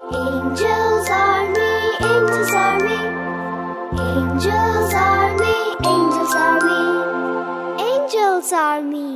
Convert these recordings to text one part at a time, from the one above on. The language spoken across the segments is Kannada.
Angels army, angels army, angels army, angels army, angels army.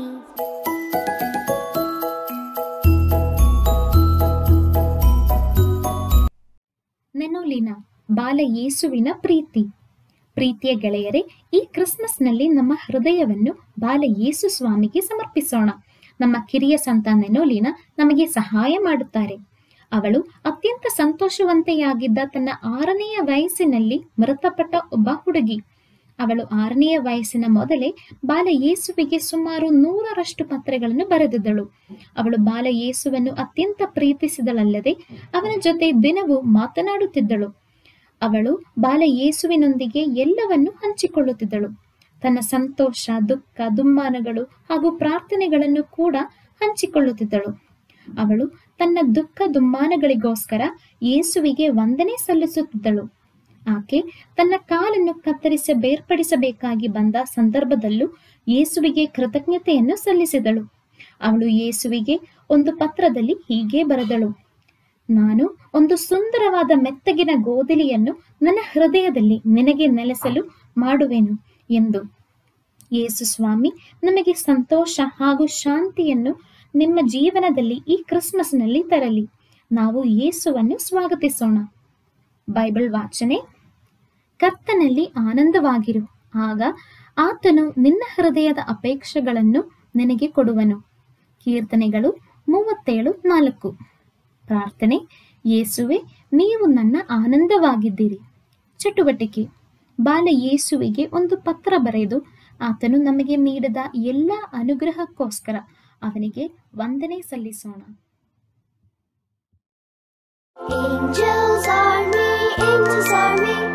ನೆನೋಲಿನ ಬಾಲ ಯೇಸುವಿನ ಪ್ರೀತಿ ಪ್ರೀತಿಯ ಗೆಳೆಯರೇ ಈ ಕ್ರಿಸ್ಮಸ್ನಲ್ಲಿ ನಮ್ಮ ಹೃದಯವನ್ನು ಬಾಲ ಯೇಸು ಸ್ವಾಮಿಗೆ ಸಮರ್ಪಿಸೋಣ ನಮ್ಮ ಕಿರಿಯ ಸಂತ ನೆನೋಲಿನ ನಮಗೆ ಸಹಾಯ ಮಾಡುತ್ತಾರೆ ಅವಳು ಅತ್ಯಂತ ಸಂತೋಷವಂತೆಯಾಗಿದ್ದ ತನ್ನ ಆರನೆಯ ವಯಸ್ಸಿನಲ್ಲಿ ಮೃತಪಟ್ಟ ಒಬ್ಬ ಹುಡುಗಿ ಅವಳು ಆರನೆಯ ವಯಸ್ಸಿನ ಮೊದಲೇ ಬಾಲ ಯೇಸುವಿಗೆ ಸುಮಾರು ನೂರರಷ್ಟು ಪತ್ರಗಳನ್ನು ಬರೆದಿದ್ದಳು ಅವಳು ಬಾಲ ಯೇಸುವನ್ನು ಅತ್ಯಂತ ಪ್ರೀತಿಸಿದಳಲ್ಲದೆ ಅವನ ಜೊತೆ ದಿನವೂ ಮಾತನಾಡುತ್ತಿದ್ದಳು ಅವಳು ಬಾಲ ಯೇಸುವಿನೊಂದಿಗೆ ಎಲ್ಲವನ್ನು ಹಂಚಿಕೊಳ್ಳುತ್ತಿದ್ದಳು ತನ್ನ ಸಂತೋಷ ದುಃಖ ದುಮ್ಮಾನಗಳು ಹಾಗೂ ಪ್ರಾರ್ಥನೆಗಳನ್ನು ಕೂಡ ಹಂಚಿಕೊಳ್ಳುತ್ತಿದ್ದಳು ಅವಳು ತನ್ನ ದುಃಖ ದುಮ್ಮಾನಗಳಿಗೋಸ್ಕರ ಯೇಸುವಿಗೆ ವಂದನೆ ಸಲ್ಲಿಸುತ್ತಿದ್ದಳು ಆಕೆ ತನ್ನ ಕಾಲನ್ನು ಕತ್ತರಿಸಿ ಬೇರ್ಪಡಿಸಬೇಕಾಗಿ ಬಂದ ಸಂದರ್ಭದಲ್ಲೂ ಯೇಸುವಿಗೆ ಕೃತಜ್ಞತೆಯನ್ನು ಸಲ್ಲಿಸಿದಳು ಅವಳು ಯೇಸುವಿಗೆ ಒಂದು ಪತ್ರದಲ್ಲಿ ಹೀಗೆ ಬರೆದಳು ನಾನು ಒಂದು ಸುಂದರವಾದ ಮೆತ್ತಗಿನ ಗೋದಲಿಯನ್ನು ನನ್ನ ಹೃದಯದಲ್ಲಿ ನಿನಗೆ ನೆಲೆಸಲು ಮಾಡುವೆನು ಎಂದು ಯೇಸು ಸ್ವಾಮಿ ನಮಗೆ ಸಂತೋಷ ಹಾಗೂ ಶಾಂತಿಯನ್ನು ನಿಮ್ಮ ಜೀವನದಲ್ಲಿ ಈ ಕ್ರಿಸ್ಮಸ್ನಲ್ಲಿ ತರಲಿ ನಾವು ಯೇಸುವನ್ನು ಸ್ವಾಗತಿಸೋಣ ಬೈಬಲ್ ವಾಚನೆ ಕರ್ತನಲ್ಲಿ ಆನಂದವಾಗಿರು ಆಗ ಆತನು ನಿನ್ನ ಹೃದಯದ ಅಪೇಕ್ಷೆಗಳನ್ನು ನಿನಗೆ ಕೊಡುವನು ಕೀರ್ತನೆಗಳು ಮೂವತ್ತೇಳು ನಾಲ್ಕು ಪ್ರಾರ್ಥನೆ ಯೇಸುವೆ ನೀವು ನನ್ನ ಆನಂದವಾಗಿದ್ದೀರಿ ಚಟುವಟಿಕೆ ಬಾಲ ಯೇಸುವಿಗೆ ಒಂದು ಪತ್ರ ಬರೆದು ಆತನು ನಮಗೆ ನೀಡಿದ ಎಲ್ಲ ಅನುಗ್ರಹಕ್ಕೋಸ್ಕರ ಅವನಿಗೆ ವಂದನೆ ಸಲ್ಲಿಸೋಣ Angels army, angels army,